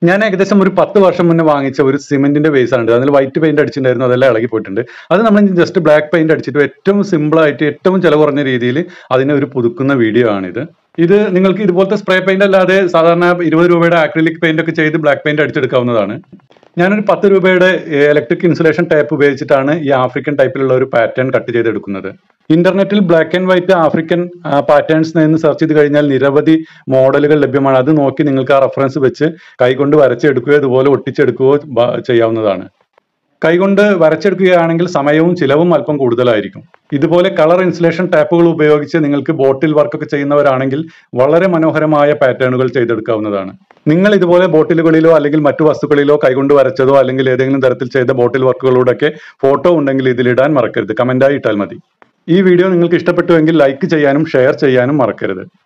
ഞാൻ ഏകദേശം ഒരു പത്ത് വർഷം മുന്നേ വാങ്ങിച്ച ഒരു സിമെന്റിന്റെ ബേസ് ആണ് അതിൽ വൈറ്റ് പെയിന്റ് അടിച്ചിട്ടുണ്ടായിരുന്നു അതെല്ലാം ഇളകി പോയിട്ടുണ്ട് അത് നമ്മൾ ജസ്റ്റ് ബ്ലാക്ക് പെയിന്റ് അടിച്ചിട്ട് ഏറ്റവും സിമ്പിൾ ആയിട്ട് ഏറ്റവും ചിലവ് കുറഞ്ഞ രീതിയിൽ അതിനെ ഒരു പുതുക്കുന്ന വീഡിയോ ആണിത് ഇത് നിങ്ങൾക്ക് ഇതുപോലത്തെ സ്പ്രേ പെയിന്റ് അല്ലാതെ സാധാരണ ഇരുപത് രൂപയുടെ ആക്രിലിക് പെയിന്റ് ഒക്കെ ചെയ്ത് ബ്ലാക്ക് പെയിന്റ് അടിച്ചെടുക്കാവുന്നതാണ് ഞാനൊരു പത്ത് രൂപയുടെ ഇലക്ട്രിക് ഇൻസുലേഷൻ ടൈപ്പ് ഉപയോഗിച്ചിട്ടാണ് ഈ ആഫ്രിക്കൻ ടൈപ്പിലുള്ള ഒരു പാറ്റേൺ കട്ട് ചെയ്തെടുക്കുന്നത് ഇന്റർനെറ്റിൽ black and white African patterns എന്ന് സെർച്ച് ചെയ്ത് കഴിഞ്ഞാൽ നിരവധി മോഡലുകൾ ലഭ്യമാണ് അത് നോക്കി നിങ്ങൾക്ക് ആ റെഫറൻസ് വെച്ച് കൈകൊണ്ട് വരച്ചെടുക്കുകയോ ഇതുപോലെ ഒട്ടിച്ചെടുക്കുകയോ ബ- ചെയ്യാവുന്നതാണ് കൈകൊണ്ട് വരച്ചെടുക്കുകയാണെങ്കിൽ സമയവും ചിലവും അല്പം കൂടുതലായിരിക്കും ഇതുപോലെ കളർ ഇൻസുലേഷൻ ടാപ്പുകൾ ഉപയോഗിച്ച് നിങ്ങൾക്ക് ബോട്ടിൽ വർക്കൊക്കെ ചെയ്യുന്നവരാണെങ്കിൽ വളരെ മനോഹരമായ പാറ്റേണുകൾ ചെയ്തെടുക്കാവുന്നതാണ് നിങ്ങൾ ഇതുപോലെ ബോട്ടിലുകളിലോ അല്ലെങ്കിൽ മറ്റു വസ്തുക്കളിലോ കൈകൊണ്ട് വരച്ചതോ അല്ലെങ്കിൽ ഏതെങ്കിലും തരത്തിൽ ചെയ്ത ബോട്ടിൽ വർക്കുകളോടൊക്കെ ഫോട്ടോ ഉണ്ടെങ്കിൽ ഇതിലിടാൻ മറക്കരുത് കമന്റായി ഇട്ടാൽ മതി ഈ വീഡിയോ നിങ്ങൾക്ക് ഇഷ്ടപ്പെട്ടുവെങ്കിൽ ലൈക്ക് ചെയ്യാനും ഷെയർ ചെയ്യാനും മറക്കരുത്